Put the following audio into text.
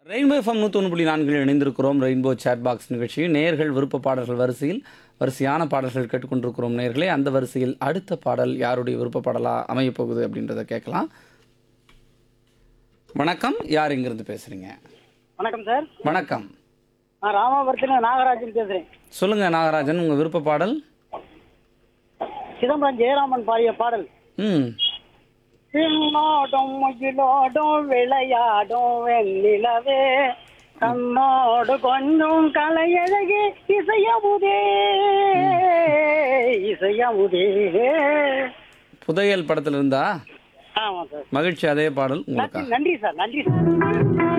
rainbow FM நூற்றி புள்ளி நான்கில் இணைந்திருக்கிறோம் ரெயின்போ சேட் பாக்ஸ் நிகழ்ச்சியில் நேர்கள் விருப்ப பாடல்கள் வரிசையில் வரிசையான பாடல்கள் கேட்டுக்கொண்டிருக்கிறோம் நேர்களே அந்த வரிசையில் அடுத்த பாடல் யாருடைய விருப்ப பாடலாக அமையப் போகுது அப்படின்றத கேட்கலாம் வணக்கம் யார் இங்கிருந்து பேசுறீங்க வணக்கம் சார் வணக்கம் நான் ராமாபுரத்தில் நாகராஜன் பேசுறேன் சொல்லுங்க நாகராஜன் உங்க விருப்ப பாடல் சிதம்பரம் ஜெயராமன் பாடிய பாடல் ம் பின்னாடும் மகிழோடும் விளையாடும் வெண்ணிலவே கண்ணோடு கொஞ்சம் கலையழகே இசையமுதே இசையமுதே புதையல் படத்தில் இருந்தா ஆமாம் சார் மகிழ்ச்சி அதே பாடல் நன்றி உங்களுக்காக நன்றி சார் நன்றி சார்